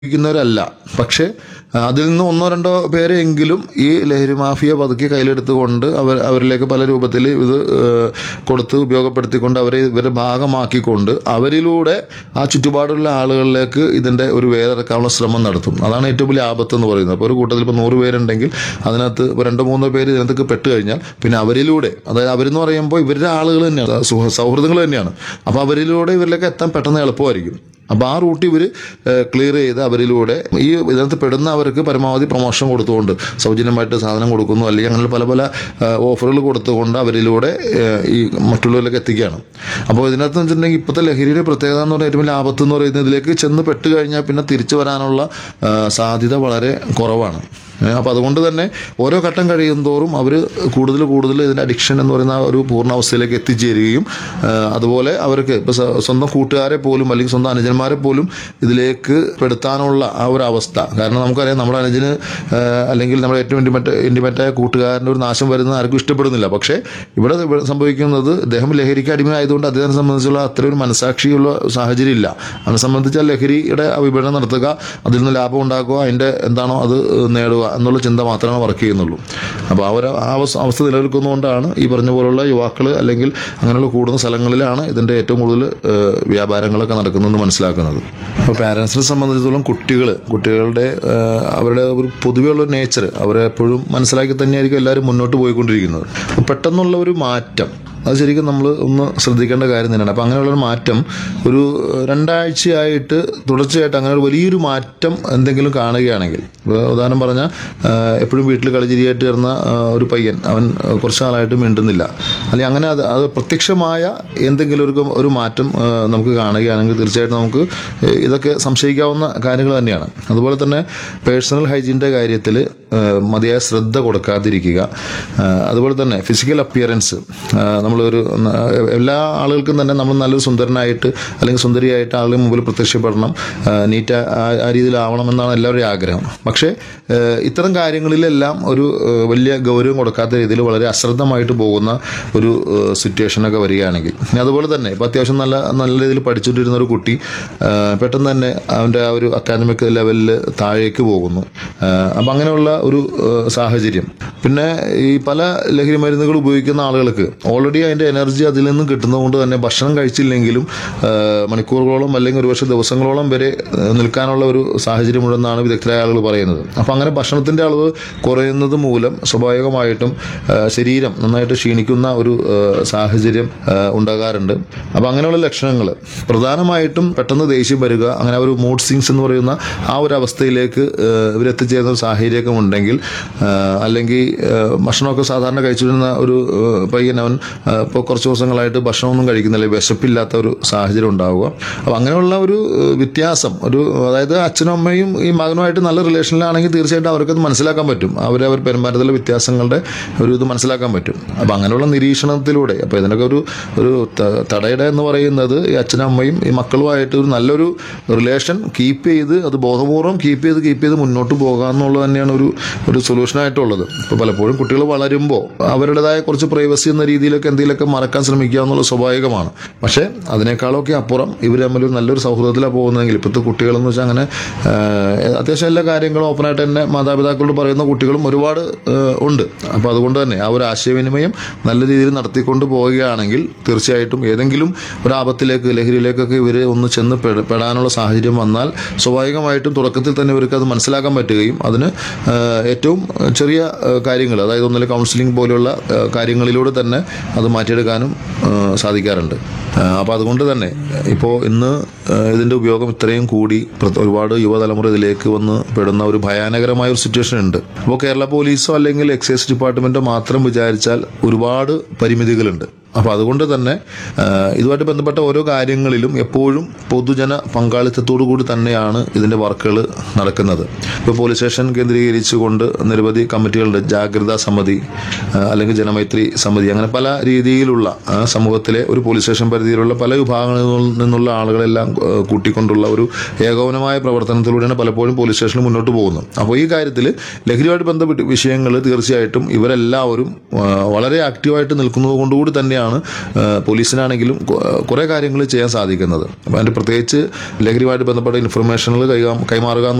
ഉപയോഗിക്കുന്നവരല്ല പക്ഷേ ആ, അതിൽ നിന്ന് ഒന്നോ രണ്ടോ പേരെങ്കിലും ഈ ലഹരി മാഫിയ പതുക്കെ കയ്യിലെടുത്തുകൊണ്ട് അവർ അവരിലേക്ക് പല രൂപത്തിൽ ഇത് ഏഹ്, കൊടുത്ത് ഉപയോഗപ്പെടുത്തിക്കൊണ്ട് അവരെ ഇവരെ ഭാഗമാക്കിക്കൊണ്ട് അവരിലൂടെ ആ ചുറ്റുപാടുള്ള ആളുകളിലേക്ക് ഇതിന്റെ ഒരു വേരിറക്കാനുള്ള ശ്രമം നടത്തും അതാണ് ഏറ്റവും വലിയ ആപത്ത് എന്ന് പറയുന്നത് അപ്പോൾ ഒരു കൂട്ടത്തിൽ ഇപ്പോൾ നൂറ് പേരുണ്ടെങ്കിൽ അതിനകത്ത് ഇപ്പോൾ രണ്ടോ മൂന്നോ പേര് ഇതിനകത്ത് പെട്ട് കഴിഞ്ഞാൽ പിന്നെ അവരിലൂടെ അതായത് അവരെന്ന് പറയുമ്പോൾ ഇവരുടെ ആളുകൾ തന്നെയാണ് സുഹൃ- സൗഹൃദങ്ങൾ തന്നെയാണ് അപ്പോൾ അവരിലൂടെ ഇവരിലേക്ക് എത്താൻ പെട്ടെന്ന് എളുപ്പമായിരിക്കും അപ്പോൾ ആ റൂട്ട് ഇവർ ക്ലിയർ ചെയ്ത് അവരിലൂടെ ഈ ഇതിനകത്ത് പെടുന്നവർക്ക് പരമാവധി പ്രൊമോഷൻ കൊടുത്തുകൊണ്ട് സൗജന്യമായിട്ട് സാധനം കൊടുക്കുന്നു അല്ലെങ്കിൽ അങ്ങനെ പല പല ഓഫറുകൾ കൊടുത്തുകൊണ്ട് അവരിലൂടെ ഏഹ്, ഈ മറ്റുള്ളവരിലേക്ക് എത്തിക്കുകയാണ് അപ്പോൾ ഇതിനകത്ത് വെച്ചിട്ടുണ്ടെങ്കിൽ ഇപ്പോഴത്തെ ലഹരിയുടെ പ്രത്യേകത എന്ന് പറയുന്നത് ഏറ്റവും വലിയ ആപത്ത് എന്ന് പറയുന്നത് ഇതിലേക്ക് ചെന്ന് പെട്ട് കഴിഞ്ഞാൽ പിന്നെ തിരിച്ചു വരാനുള്ള ആ, സാധ്യത വളരെ കുറവാണ് ഏഹ് അപ്പോൾ അതുകൊണ്ട് തന്നെ ഓരോ ഘട്ടം കഴിയും തോറും അവർ കൂടുതൽ കൂടുതൽ ഇതിൻ്റെ അഡിക്ഷൻ എന്ന് പറയുന്ന ആ ഒരു പൂർണ്ണാവസ്ഥയിലേക്ക് എത്തിച്ചേരുകയും ഏഹ് അതുപോലെ അവർക്ക് ഇപ്പോൾ സ്വന്തം കൂട്ടുകാരെ പോലും അല്ലെങ്കിൽ സ്വന്തം അനുജന്മാരെ പോലും ഇതിലേക്ക് പെടുത്താനുള്ള ആ ഒരു അവസ്ഥ കാരണം നമുക്കറിയാം നമ്മുടെ അനുജന് ഏഹ് അല്ലെങ്കിൽ നമ്മുടെ ഏറ്റവും ഇൻറ്റിമേറ്റ് ഇൻറ്റിമേറ്റായ കൂട്ടുകാരൻ്റെ ഒരു നാശം വരുന്നത് ആർക്കും ഇഷ്ടപ്പെടുന്നില്ല പക്ഷേ ഇവിടെ ഇവിടെ സംഭവിക്കുന്നത് അദ്ദേഹം ലഹരിക്ക് അടിമയായതുകൊണ്ട് അദ്ദേഹത്തെ സംബന്ധിച്ചുള്ള അത്ര ഒരു മനസാക്ഷിയുള്ള സാഹചര്യം ഇല്ല അവനെ സംബന്ധിച്ച ലഹരിയുടെ ആ വിപണനം നടത്തുക അതിൽ നിന്ന് ലാഭം ഉണ്ടാക്കുക അതിൻ്റെ എന്താണോ അത് നേടുക എന്നുള്ള ചിന്ത മാത്രമേ വർക്ക് ചെയ്യുന്നുള്ളൂ അപ്പോൾ അവർ ആ അവസ്ഥ അവസ്ഥ നിലനിൽക്കുന്നതുകൊണ്ടാണ് ഈ പറഞ്ഞ പോലുള്ള യുവാക്കൾ അല്ലെങ്കിൽ അങ്ങനെയുള്ള കൂടുന്ന സ്ഥലങ്ങളിലാണ് ഇതിൻ്റെ ഏറ്റവും കൂടുതൽ ഏഹ്, വ്യാപാരങ്ങളൊക്കെ നടക്കുന്നതെന്ന് മനസ്സിലാക്കുന്നത് അപ്പോൾ പാരൻസിനെ സംബന്ധിച്ചിടത്തോളം കുട്ടികൾ കുട്ടികളുടെ ഏഹ്, അവരുടെ ഒരു പൊതുവെയുള്ള ഒരു നേച്ചർ അവരെ എപ്പോഴും മനസ്സിലാക്കി തന്നെയായിരിക്കും എല്ലാവരും മുന്നോട്ട് പോയിക്കൊണ്ടിരിക്കുന്നത് അപ്പോൾ പെട്ടെന്നുള്ള ഒരു മാറ്റം അത് ശരിക്കും നമ്മൾ ഒന്ന് ശ്രദ്ധിക്കേണ്ട കാര്യം തന്നെയാണ് അപ്പം അങ്ങനെയുള്ള ഒരു മാറ്റം ഒരു രണ്ടാഴ്ചയായിട്ട് തുടർച്ചയായിട്ട് അങ്ങനെ ഒരു വലിയൊരു മാറ്റം എന്തെങ്കിലും കാണുകയാണെങ്കിൽ ഇപ്പോൾ ഉദാഹരണം പറഞ്ഞാൽ എപ്പോഴും വീട്ടിൽ കളിച്ചിരിയായിട്ട് ഇരുന്ന ആ, ഒരു പയ്യൻ അവൻ ആ, കുറച്ച് നാളായിട്ട് മിണ്ടുന്നില്ല അല്ലെങ്കിൽ അങ്ങനെ അത് അത് പ്രത്യക്ഷമായ എന്തെങ്കിലും ഒരു ഒരു മാറ്റം ആ, നമുക്ക് കാണുകയാണെങ്കിൽ തീർച്ചയായിട്ടും നമുക്ക് ഇതൊക്കെ സംശയിക്കാവുന്ന കാര്യങ്ങൾ തന്നെയാണ് അതുപോലെ തന്നെ പേഴ്സണൽ ഹൈജീൻ്റെ കാര്യത്തിൽ മതിയായ ശ്രദ്ധ കൊടുക്കാതിരിക്കുക ആ, അതുപോലെ തന്നെ ഫിസിക്കൽ അപ്പിയറൻസ് നമ്മളൊരു ന- എല്ലാ ആളുകൾക്കും തന്നെ നമ്മൾ നല്ലൊരു സുന്ദരനായിട്ട് അല്ലെങ്കിൽ സുന്ദരിയായിട്ട് ആളുടെ മുമ്പിൽ പ്രത്യക്ഷപ്പെടണം നീറ്റ് ആ രീതിയിലാവണമെന്നാണ് എല്ലാവരുടെയും ആഗ്രഹം പക്ഷേ ആ, ഇത്തരം കാര്യങ്ങളിലെല്ലാം ഒരു ആ, വലിയ ഗൗരവം കൊടുക്കാത്ത രീതിയിൽ വളരെ അശ്രദ്ധമായിട്ട് പോകുന്ന ഒരു സിറ്റുവേഷനൊക്കെ വരികയാണെങ്കിൽ ഇനി അതുപോലെ തന്നെ ഇപ്പം അത്യാവശ്യം നല്ല നല്ല രീതിയിൽ പഠിച്ചുകൊണ്ടിരുന്ന ഒരു കുട്ടി ആ, പെട്ടെന്ന് തന്നെ അവൻ്റെ ആ ഒരു അക്കാദമിക് ലെവലിൽ താഴേക്ക് പോകുന്നു അപ്പം അങ്ങനെയുള്ള ഒരു ആ, സാഹചര്യം പിന്നെ ഈ പല ലഹരി മരുന്നുകൾ ഉപയോഗിക്കുന്ന ആളുകൾക്ക് ഓൾറെഡി അതിൻ്റെ എനർജി അതിൽ നിന്ന് കിട്ടുന്നതുകൊണ്ട് തന്നെ ഭക്ഷണം കഴിച്ചില്ലെങ്കിലും ആ, മണിക്കൂറുകളോളം അല്ലെങ്കിൽ ഒരുപക്ഷെ ദിവസങ്ങളോളം വരെ ആ, നിൽക്കാനുള്ള ഒരു സാഹചര്യമുണ്ടെന്നാണ് വിദഗ്ധരായ ആളുകൾ പറയുന്നത് അപ്പം അങ്ങനെ ഭക്ഷണത്തിൻ്റെ അളവ് കുറയുന്നത് മൂലം സ്വാഭാവികമായിട്ടും ആ, ശരീരം നന്നായിട്ട് ക്ഷീണിക്കുന്ന ഒരു ആ, സാഹചര്യം ആ, ഉണ്ടാകാറുണ്ട് അപ്പം അങ്ങനെയുള്ള ലക്ഷണങ്ങൾ പ്രധാനമായിട്ടും പെട്ടെന്ന് ദേഷ്യം വരിക അങ്ങനെ ഒരു മൂഡ് സിങ്സ് എന്ന് പറയുന്ന ആ ഒരു അവസ്ഥയിലേക്ക് ആ, ഇവരെത്തിച്ചേരുന്ന ഒരു സാഹചര്യമൊക്കെ ഉണ്ടെങ്കിൽ ആ, അല്ലെങ്കിൽ ആ, ഭക്ഷണമൊക്കെ സാധാരണ കഴിച്ചിരുന്ന ഒരു ആ, പയ്യൻ അവൻ ഇപ്പോൾ കുറച്ച് ദിവസങ്ങളായിട്ട് ഭക്ഷണമൊന്നും കഴിക്കുന്നില്ല വിശപ്പില്ലാത്ത ഒരു സാഹചര്യം ഉണ്ടാവുക അപ്പോൾ അങ്ങനെയുള്ള ഒരു ആ, വ്യത്യാസം ഒരു അതായത് അച്ഛനും അമ്മയും ഈ മകനുമായിട്ട് നല്ല റിലേഷനിലാണെങ്കിൽ തീർച്ചയായിട്ടും അവർക്കത് മനസ്സിലാക്കാൻ പറ്റും അവരെ അവർ പെരുമാറ്റത്തിലെ വ്യത്യാസങ്ങളുടെ ഒരു ഇത് മനസ്സിലാക്കാൻ പറ്റും അപ്പോൾ അങ്ങനെയുള്ള നിരീക്ഷണത്തിലൂടെ അപ്പോൾ ഇതിനൊക്കെ ഒരു ഒരു ത- തടയിട എന്ന് പറയുന്നത് ഈ അച്ഛനും അമ്മയും ഈ മക്കളുമായിട്ട് ഒരു നല്ലൊരു റിലേഷൻ കീപ്പ് ചെയ്ത് അത് ബോധപൂർവ്വം കീപ്പ് ചെയ്ത് കീപ്പ് ചെയ്ത് മുന്നോട്ട് പോകുക എന്നുള്ളത് തന്നെയാണ് ഒരു ഒരു സൊല്യൂഷനായിട്ടുള്ളത് ഇപ്പോൾ പലപ്പോഴും കുട്ടികൾ വളരുമ്പോൾ അവരുടേതായ കുറച്ച് പ്രൈവസി എന്ന രീതിയിലൊക്കെ എന്തെങ്കിലുമൊക്കെ മറക്കാൻ ശ്രമിക്കുക എന്നുള്ളത് സ്വാഭാവികമാണ് പക്ഷേ അതിനേക്കാളൊക്കെ അപ്പുറം ഇവർ തമ്മിൽ ഒരു നല്ലൊരു സൗഹൃദത്തിലാണ് പോകുന്നതെങ്കിൽ ഇപ്പോഴത്തെ കുട്ടികളെന്ന് വെച്ചാൽ അങ്ങനെ ആ, അത്യാവശ്യം എല്ലാ കാര്യങ്ങളും ഓപ്പണായിട്ട് തന്നെ മാതാപിതാക്കളോട് പറയുന്ന കുട്ടികളും ഒരുപാട് ആ, ഉണ്ട് അപ്പോൾ അതുകൊണ്ട് തന്നെ ആ ഒരു ആശയവിനിമയം നല്ല രീതിയിൽ നടത്തിക്കൊണ്ട് പോവുകയാണെങ്കിൽ തീർച്ചയായിട്ടും ഏതെങ്കിലും ഒരു ആപത്തിലേക്ക് ലഹരിയിലേക്കൊക്കെ ഇവർ ഒന്ന് ചെന്ന് പെട- പെടാനുള്ള സാഹചര്യം വന്നാൽ സ്വാഭാവികമായിട്ടും തുടക്കത്തിൽ തന്നെ ഇവർക്ക് അത് മനസ്സിലാക്കാൻ പറ്റുകയും അതിന് ആ, ഏറ്റവും ചെറിയ കാര്യങ്ങൾ അതായത് ഒന്നിലെ കൗൺസിലിംഗ് പോലെയുള്ള ആ, കാര്യങ്ങളിലൂടെ തന്നെ അത് മാറ്റിയെടുക്കാനും ആ, സാധിക്കാറുണ്ട് അപ്പോൾ അതുകൊണ്ട് തന്നെ ഇപ്പോൾ ഇന്ന് ആ, ഇതിൻ്റെ ഉപയോഗം ഇത്രയും കൂടി പ്ര- ഒരുപാട് യുവതലമുറ ഇതിലേക്ക് വന്ന് പെടുന്ന ഒരു ഭയാനകരമായ ഒരു സിറ്റുവേഷൻ ഉണ്ട് അപ്പോൾ കേരള പോലീസോ അല്ലെങ്കിൽ എക്സൈസ് ഡിപ്പാർട്ട്മെൻറ്റോ മാത്രം വിചാരിച്ചാൽ ഒരുപാട് പരിമിതികളുണ്ട് അപ്പോൾ അതുകൊണ്ട് തന്നെ ആ, ഇതുമായിട്ട് ബന്ധപ്പെട്ട ഓരോ കാര്യങ്ങളിലും എപ്പോഴും പൊതുജന പങ്കാളിത്തത്തോടു കൂടി തന്നെയാണ് ഇതിൻ്റെ വർക്കുകൾ നടക്കുന്നത് ഇപ്പോൾ പോലീസ് സ്റ്റേഷൻ കേന്ദ്രീകരിച്ചുകൊണ്ട് നിരവധി കമ്മിറ്റികളുണ്ട് ജാഗ്രതാ സമിതി ആ, അല്ലെങ്കിൽ ജനമൈത്രി സമിതി അങ്ങനെ പല രീതിയിലുള്ള ആ, സമൂഹത്തിലെ ഒരു പോലീസ് സ്റ്റേഷൻ പരിധിയിലുള്ള പല വിഭാഗങ്ങളിൽ നിന്നുള്ള ആളുകളെല്ലാം ആ, കൂട്ടിക്കൊണ്ടുള്ള ഒരു ഏകോപനമായ പ്രവർത്തനത്തിലൂടെയാണ് പലപ്പോഴും പോലീസ് സ്റ്റേഷനിൽ മുന്നോട്ട് പോകുന്നത് അപ്പോൾ ഈ കാര്യത്തിൽ ലഹരിയുമായിട്ട് ബന്ധപ്പെട്ട വിഷയങ്ങൾ തീർച്ചയായിട്ടും ഇവരെല്ലാവരും ആ, വളരെ ആക്റ്റീവായിട്ട് നിൽക്കുന്നത് കൊണ്ടുകൂടി തന്നെയാണ് തന്നെയാണ് ആ, പോലീസിനാണെങ്കിലും കൊ- കുറേ കാര്യങ്ങൾ ചെയ്യാൻ സാധിക്കുന്നത് അപ്പോൾ അതിൻ്റെ പ്രത്യേകിച്ച് ലഹരിയുമായിട്ട് ബന്ധപ്പെട്ട ഇൻഫർമേഷനുകൾ കൈകാ കൈമാറുക